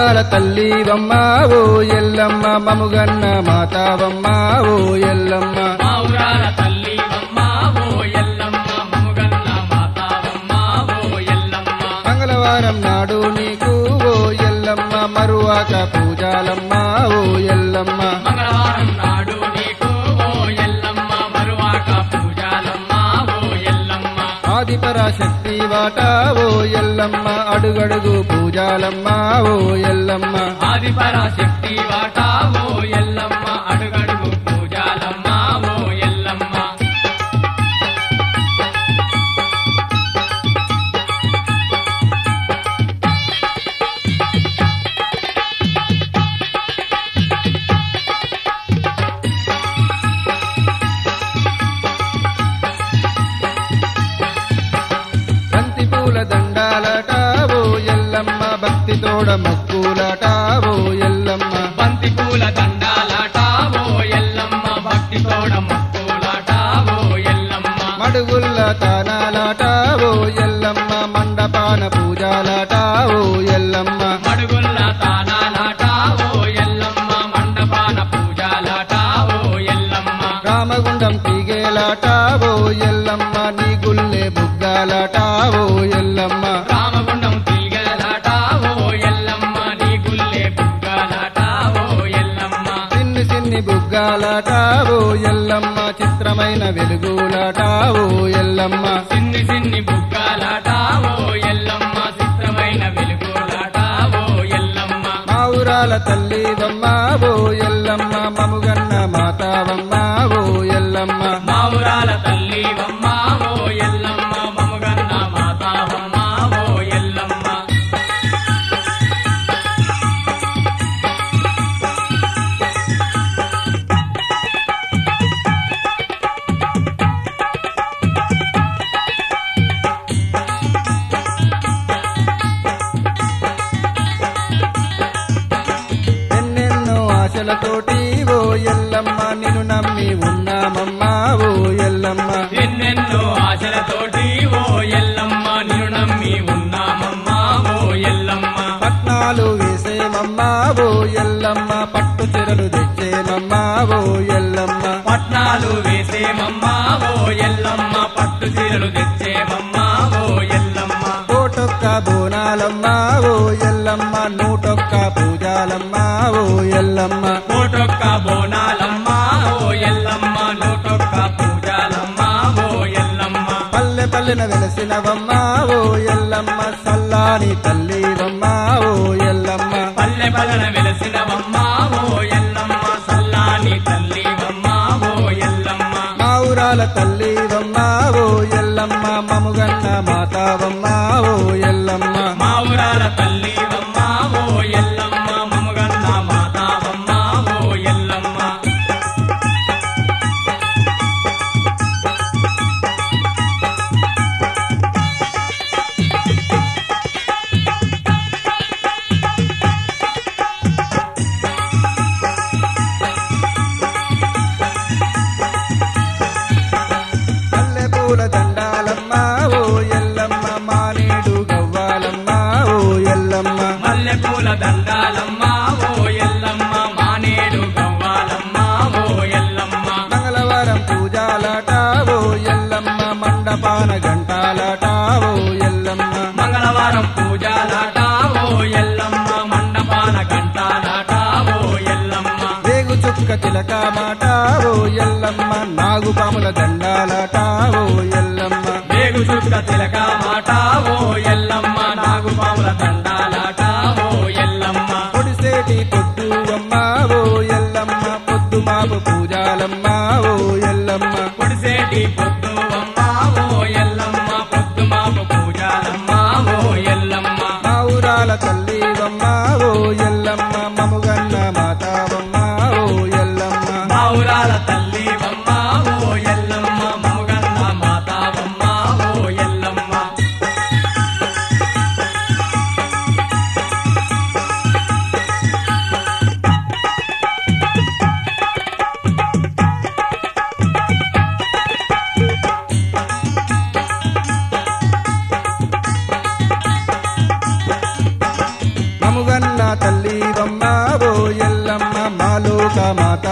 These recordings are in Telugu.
ఊరాల తల్లివమ్మ ఓ ఎల్లమ్మ మముగన్న మాతావమ్మ ఓ ఎల్లమ్మ మా ఊరాల తల్లివమ్మ ఓ ఎల్లమ్మ మముగన్న మాతావమ్మ ఓ ఎల్లమ్మ మంగళవారం నాడు నీకు ఓ ఎల్లమ్మ మరువాక పూజాలమ్మ ఓ ఎల్లమ్మ మంగళవారం నాడు నీకు ఓ ఎల్లమ్మ మరువాక పూజాలమ్మ ఓ ఎల్లమ్మ ఆదిపరాశక్తి వాట ఓ ఎల్లమ్మ అడుగడుగు పూజాలమ్మ ఓ ఎల్లమ్మ ఆదిపరాశక్తి వాట ఓ ఎల్లమ్మ అడుగడుగు పూజాలమ్మ ఓ ఎల్లమ్మ బంతి పూల దండాలట ఓ ఎల్లమ్మ భక్తి తోడ మక్కులట ఓ ఎల్లమ్మ బంతి పూల దండాలాట ఓ ఎల్లమ్మ భక్తి తోడ మొక్కులాట ఓ ఎల్లమ్మ మడుగుల్ల తానాలట ఓ ఎల్లమ్మ మండపాన పూజాలట ఓ ఎల్లమ్మ మడుగుల్ల తానాలాట ఓ ఎల్లమ్మ మండపాన పూజాలాట ఓ ఎల్లమ్మ రామగుండం తీగేలాట ఓ ఎల్లమ్మ నీ గుల్లే బుగ్గాలట ఓ ఎల్లమ్మ రామగుండం తీగలాట ఓ ఎల్లమ్మ నీ గుల్లే బుగ్గలాట ఓ ఎల్లమ్మ చిన్ని చిన్ని బుగ్గాలట ఓ ఎల్లమ్మ చిత్రమైన వెలుగులాట ఓ ఎల్లమ్మ సిన్ని సిన్ని బుగ్గలాట ఓ ఎల్లమ్మ చిత్రమైన వెలుగులాట ఓ ఎల్లమ్మ మా ఊరాల తల్లివమ్మ ఓ ఎల్లమ్మ మముగన్న మాతావమ్మ ఓ ఎల్లమ్మ మా ఊరాల తల్లివమ్మ ఓ ఎల్లమ్మ మముగన్న మాతావమ్మ ఓ ఎల్లమ్మ ఎన్నెన్నో ఆశలతోటి ఓ ఎల్లమ్మ నిన్ను నమ్మి ఉన్నామమ్మా ఓ ఎల్లమ్మ ఎన్నెన్నో ఆశలతోటి ఓ ఎల్లమ్మ నిన్ను నమ్మి ఉన్నామమ్మా ఓ ఎల్లమ్మ పట్నాలు వేసేమమ్మా ఓ ఎల్లమ్మ పట్టు చెరలు తెచ్చేమమ్మా ఓ ఎల్లమ్మ పట్నాలు వేసేమమ్మా ఓ ఎల్లమ్మ పట్టు చీరలు తెచ్చేమమ్మా ఓ ఎల్లమ్మ కోటొక్క బోనాలమ్మా ఓ ఎల్లమ్మ నూటొక్క పూజాలమ్మా ఓ ఎల్లమ్మ కోటొక్క బోనాలమ్మా ఓ ఎల్లమ్మ నూటొక్క పూజాలమ్మా ఓ ఎల్లమ్మ పల్లె పల్లెన వెలసినవమ్మా ఓ ఎల్లమ్మ సల్లాని తల్లివమ్మా ఓ ఎల్లమ్మ పల్లె పల్లెన వెలసినవమ్మా ఓ ఎల్లమ్మ సల్లాని తల్లివమ్మా ఓ ఎల్లమ్మ మా ఊరాల తల్లివమ్మా ఓ ఎల్లమ్మ మముగన్న మాతావమ్మా ఓ ఎల్లమ్మ మా ఊరాల తల్లివమ్మా ఓ ఎల్లమ్మ మముగన్న మాతావమ్మా ఓ ఎల్లమ్మ పల్లె పూల దండాలమ్మా ఓ ఎల్లమ్మ మానేడు గవ్వాలమ్మా ఓ ఎల్లమ్మ మల్లె పూల దండాలమ్మా ఓ ఎల్లమ్మ మానేడు గవ్వాలమ్మా ఓ ఎల్లమ్మ మంగళవారం పూజాలాట ఓ ఎల్లమ్మ మండపాన గంటాలాట ఓ ఎల్లమ్మ మంగళవారం పూజాలాట ఓ ఎల్లమ్మ మండపాన గంటాలాట ఓ ఎల్లమ్మ వేగు చుక్క చిలక మాట ఓ ఎల్లమ్మ నాగుపాముల దండాలాట ఓ ఎల్లమ్మ వేగు చుక్క తిలక మాట ఓ ఎల్లమ్మ నాగుపాముల దండాలాట ఓ ఎల్లమ్మ పొడిసేటి పొద్దు అమ్మ ఓ ఎల్లమ్మ పొద్దు మాపు పూజాలమ్మ ఓ ఎల్లమ్మ పొడిసేటి పొద్దు అమ్మ ఓ ఎల్లమ్మ పొద్దు మాపు పూజాలమ్మ ఓ ఎల్లమ్మ మా ఊరాల తల్లివమ్మ ఓ ఎల్లమ్మ మముగన్న మాతావమ్మ ఓ ఎల్లమ్మ మా ఊరాల తల్లివమ్మ ఓ ఎల్లమ్మ మముగన్న మాతావమ్మ ఓ ఎల్లమ్మ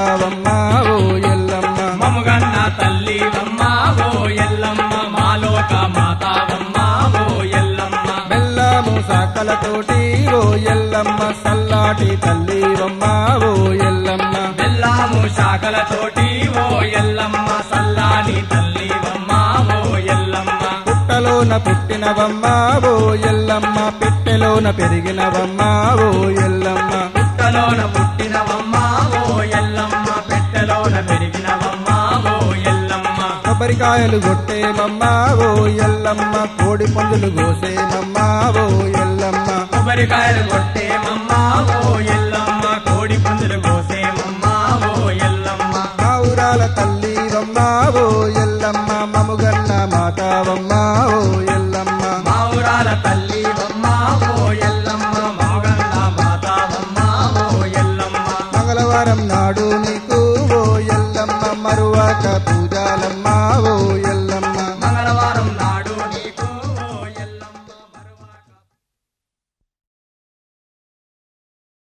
కావమ్మా ఓ ఎల్లమ్మ మముగన్న తల్లివమ్మ ఓ ఎల్లమ్మ మాలోక మాతావమ్మ ఓ ఎల్లమ్మ బెల్లము సాకలతోటి ఓ ఎల్లమ్మ సల్లాటి తల్లివమ్మ ఓ ఎల్లమ్మ బెల్లము శాఖలతోటి ఓ ఎల్లమ్మ సల్లాని తల్లివమ్మ ఓ ఎల్లమ్మ పుట్టలోన పుట్టినవమ్మ ఓ ఎల్లమ్మ పెట్టెలోన పెరిగినవమ్మ ఓ ఎల్లమ్మ పుట్టలోన పుట్టినవమ్మ ఓ ఎల్లమ్మ పెట్టెలోన పెరిగినవమ్మ ఓ ఎల్లమ్మ కొబ్బరికాయలు కొట్టేమమ్మ ఓ ఎల్లమ్మ కోడి పందులు కోసేమమ్మ ఓ ఎల్లమ్మ కొబ్బరికాయలు కొట్టేమమ్మ ఓ ఎల్లమ్మ